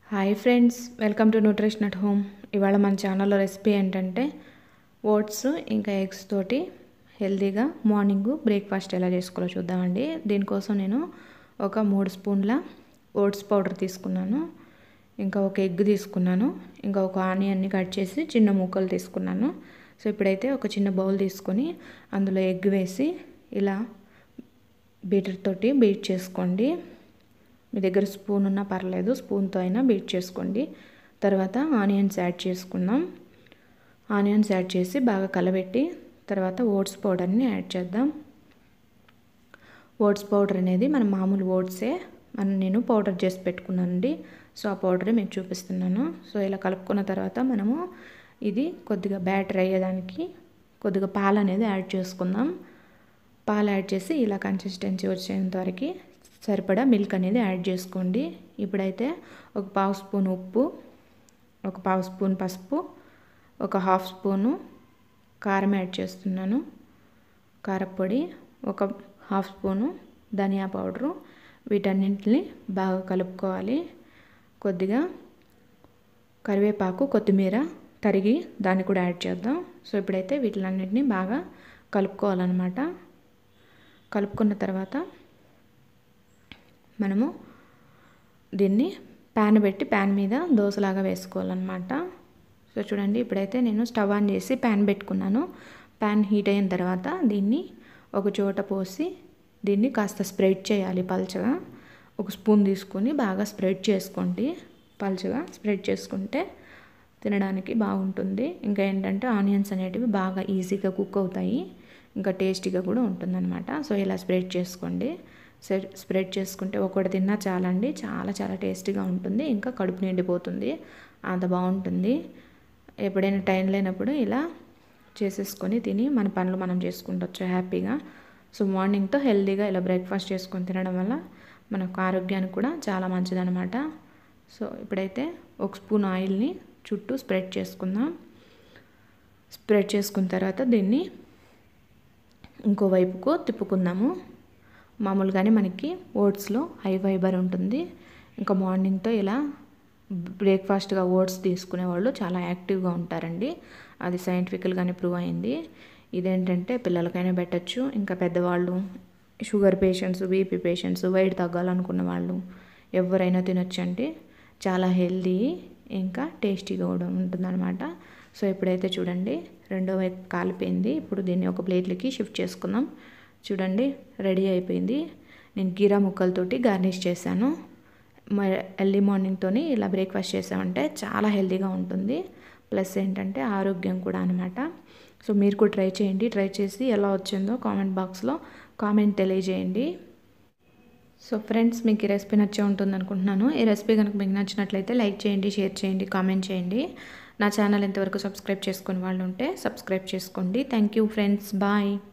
hi friends welcome to nutrition at home ఇవాళ మన ఛానల్లో రెసిపీ ఏంటంటే ఓట్స్ ఇంకా ఎగ్స్ తోటి హెల్తీగా మార్నింగ్ బ్రేక్ఫాస్ట్ ఎలా చేసుకోవాలో చూద్దామండి దీనికోసం నేను ఒక మూడు స్పూన్ల ఓట్స్ పౌడర్ తీసుకున్నాను ఇంకా ఒక ఎగ్ తీసుకున్నాను ఇంకా ఒక ఆనియన్ని కట్ చేసి చిన్న ముక్కలు తీసుకున్నాను సో ఇప్పుడైతే ఒక చిన్న బౌల్ తీసుకొని అందులో ఎగ్ వేసి ఇలా బీటర్ తోటి బీట్ చేసుకోండి మీ దగ్గర స్పూన్ ఉన్నా పర్లేదు స్పూన్తో అయినా బీట్ చేసుకోండి తర్వాత ఆనియన్స్ యాడ్ చేసుకుందాం ఆనియన్స్ యాడ్ చేసి బాగా కలబెట్టి తర్వాత ఓట్స్ పౌడర్ని యాడ్ చేద్దాం ఓట్స్ పౌడర్ అనేది మన మామూలు ఓట్సే మనం నేను పౌడర్ చేసి పెట్టుకున్నానండి సో ఆ పౌడరే మీకు చూపిస్తున్నాను సో ఇలా కలుపుకున్న తర్వాత మనము ఇది కొద్దిగా బ్యాటర్ అయ్యేదానికి కొద్దిగా పాలు అనేది యాడ్ చేసుకుందాం పాలు యాడ్ చేసి ఇలా కన్సిస్టెన్సీ వచ్చేంత వరకు సరిపడా మిల్క్ అనేది యాడ్ చేసుకోండి ఇప్పుడైతే ఒక పావు స్పూన్ ఉప్పు ఒక పావు స్పూన్ పసుపు ఒక హాఫ్ స్పూను కారం యాడ్ చేస్తున్నాను కారపొడి ఒక హాఫ్ స్పూను ధనియా పౌడరు వీటన్నింటిని బాగా కలుపుకోవాలి కొద్దిగా కరివేపాకు కొత్తిమీర తరిగి దాన్ని కూడా యాడ్ చేద్దాం సో ఇప్పుడైతే వీటిలన్నింటినీ బాగా కలుపుకోవాలన్నమాట కలుపుకున్న తర్వాత మనము దీన్ని ప్యాన్ పెట్టి ప్యాన్ మీద దోశలాగా వేసుకోవాలన్నమాట సో చూడండి ఇప్పుడైతే నేను స్టవ్ ఆన్ చేసి ప్యాన్ పెట్టుకున్నాను ప్యాన్ హీట్ అయిన తర్వాత దీన్ని ఒక చోట పోసి దీన్ని కాస్త స్ప్రెడ్ చేయాలి పల్చగా ఒక స్పూన్ తీసుకొని బాగా స్ప్రెడ్ చేసుకోండి పల్చగా స్ప్రెడ్ చేసుకుంటే తినడానికి బాగుంటుంది ఇంకా ఏంటంటే ఆనియన్స్ అనేటివి బాగా ఈజీగా కుక్ అవుతాయి ఇంకా టేస్టీగా కూడా ఉంటుందన్నమాట సో ఇలా స్ప్రెడ్ చేసుకోండి స్ప్రెడ్ చేసుకుంటే ఒకటి తిన్నా చాలండి చాలా చాలా టేస్టీగా ఉంటుంది ఇంకా కడుపు నిండిపోతుంది అంత బాగుంటుంది ఎప్పుడైనా టైం లేనప్పుడు ఇలా చేసేసుకొని తిని మన పనులు మనం చేసుకుంటవచ్చు హ్యాపీగా సో మార్నింగ్తో హెల్తీగా ఇలా బ్రేక్ఫాస్ట్ చేసుకొని తినడం వల్ల మనకు ఆరోగ్యానికి కూడా చాలా మంచిదన్నమాట సో ఇప్పుడైతే ఒక స్పూన్ ఆయిల్ని చుట్టూ స్ప్రెడ్ చేసుకుందాం స్ప్రెడ్ చేసుకున్న తర్వాత దీన్ని ఇంకో వైపుకు తిప్పుకుందాము మామూలుగానే మనకి ఓట్స్లో హై ఫైబర్ ఉంటుంది ఇంకా మార్నింగ్తో ఇలా బ్రేక్ఫాస్ట్గా ఓట్స్ తీసుకునే వాళ్ళు చాలా యాక్టివ్గా ఉంటారండి అది సైంటిఫికల్గానే ప్రూవ్ అయింది ఇదేంటంటే పిల్లలకైనా పెట్టచ్చు ఇంకా పెద్దవాళ్ళు sugar patients BP patients weight తగ్గాలనుకున్న వాళ్ళు ఎవరైనా తినొచ్చండి చాలా హెల్దీ ఇంకా టేస్టీగా కూడా ఉంటుందన్నమాట సో ఇప్పుడైతే చూడండి రెండో వైపు కాలిపోయింది ఇప్పుడు దీన్ని ఒక ప్లేట్లకి షిఫ్ట్ చేసుకుందాం చూడండి రెడీ అయిపోయింది నేను కీరా ముక్కలతోటి గార్నిష్ చేశాను ఎర్లీ మార్నింగ్తోని ఇలా బ్రేక్ఫాస్ట్ చేసామంటే చాలా హెల్తీగా ఉంటుంది ప్లస్ ఏంటంటే ఆరోగ్యం కూడా అనమాట సో మీరు కూడా ట్రై చేయండి ట్రై చేసి ఎలా వచ్చిందో కామెంట్ బాక్స్లో కామెంట్ తెలియజేయండి సో ఫ్రెండ్స్ మీకు ఈ రెసిపీ నచ్చే ఉంటుంది అనుకుంటున్నాను ఈ రెసిపీ కనుక మీకు నచ్చినట్లయితే లైక్ చేయండి షేర్ చేయండి కామెంట్ చేయండి నా ఛానల్ ఇంతవరకు సబ్స్క్రైబ్ చేసుకుని వాళ్ళు ఉంటే సబ్స్క్రైబ్ చేసుకోండి థ్యాంక్ యూ ఫ్రెండ్స్ బాయ్